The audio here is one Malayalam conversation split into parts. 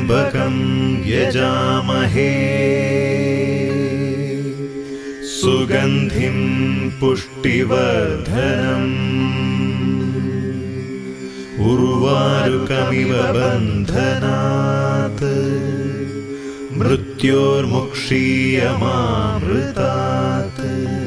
त्र्यम्बकं यजामहे सुगन्धिं पुष्टिवर्धनम् उर्वारुकमिव बन्धनात् मृत्योर्मुक्षीयमामृतात्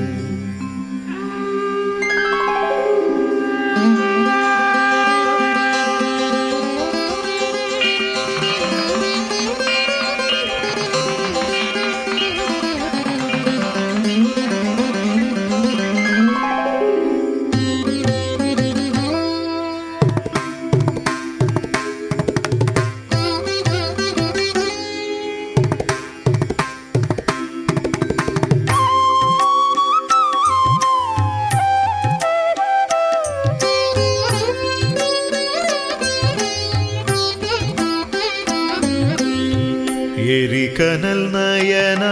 എരികനൽ നയന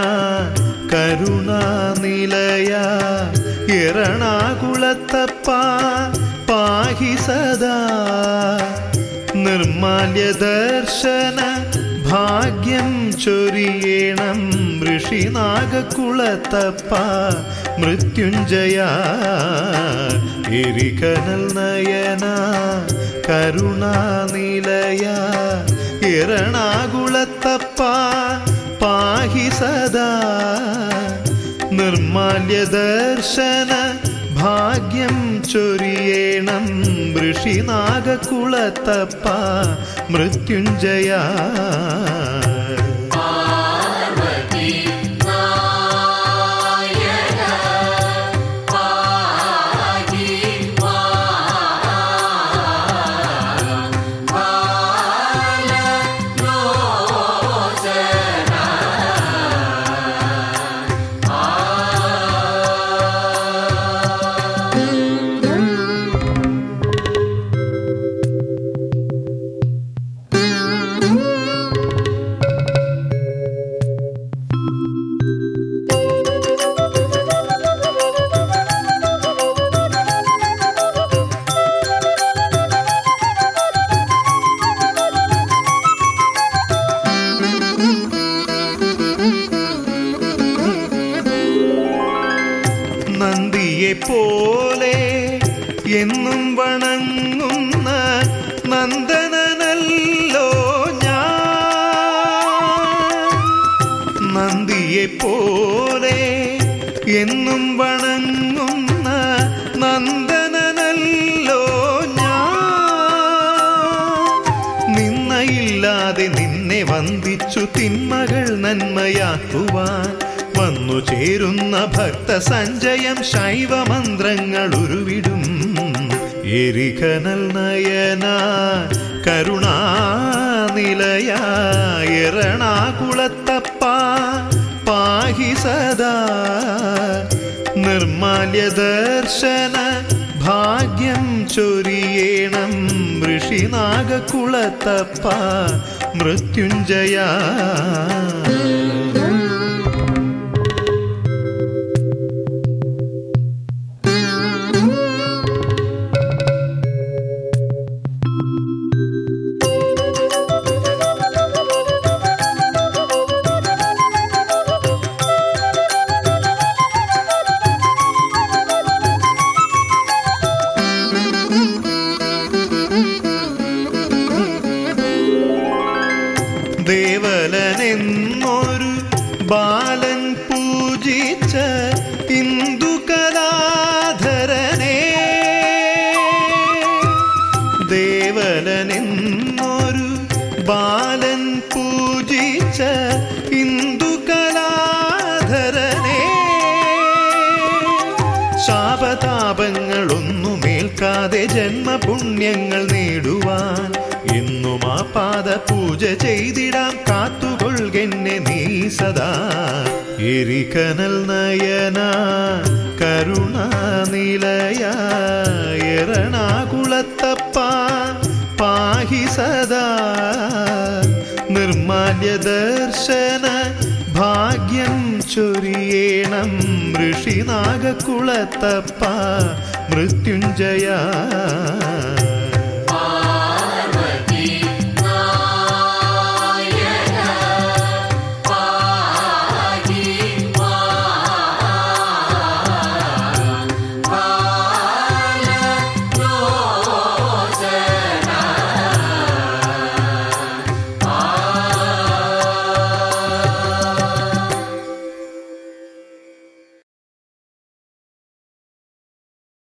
കരുണാനിലയ എറണാകുളത്തപ്പ പാഹി സദാ നിർമാല്യ ദർശന ഭാഗ്യം ചൊരിയേണം ഋഷിനാഗക്കുളത്തപ്പ മൃത്യുഞ്ജയ എരികനൽ നയന കരുണാനിലയ എറണാകുളത്തപ്പ പാഹി സദാ നിർമാല്യ ദർശന ഭാഗ്യം ചൊരിയേണം ഋഷിനാഗക്കുളത്തപ്പ മൃത്യുഞ്ജയ നന്ദിയെ പോലെ എന്നും വണങ്ങുന്ന നന്ദനനല്ലോ ഞാൻ നന്ദിയെ പോലെ എന്നും വണങ്ങുന്ന നന്ദനനല്ലോ ഞാൻ നിന്നയില്ലാതെ നിന്നെ വന്ദിച്ചു തിന്മകൾ നന്മയാക്കുവാൻ വന്നു ചേരുന്ന ഭക്ത സഞ്ചയം ശൈവമന്ത്രങ്ങൾ ഉരുവിടും എരികനൽ നയന കരുണാനിലയ എറണാകുളത്തപ്പ പാഹി സദാ നിർമാല്യ ദർശന ഭാഗ്യം ചൊരിയേണം ഋഷിനാഗക്കുളത്തപ്പ മൃത്യുഞ്ജയ ദേവലനെന്നൊരു ബാലൻ പൂജിച്ച ഇന്ദുകലാധരനെ ദേവലനെന്നൊരു ബാലൻ പൂജിച്ച ഇന്ദുകലാധരനെ ശാപതാപങ്ങളൊന്നുമേൽക്കാതെ ജന്മപുണ്യങ്ങൾ നേടുവാൻ എന്നും ആ പാദ പൂജ ചെയ്തിടാം കാത്തുകൊള്ളുകെന്നെ നീ സദാ എരികനൽ നയന കരുണാനിലയ എറണാകുളത്തപ്പ പാഹി സദാ നിർമാല്യ ദർശന ഭാഗ്യം ചൊരിയേണം ഋഷിനാഗക്കുളത്തപ്പ മൃത്യുഞ്ജയ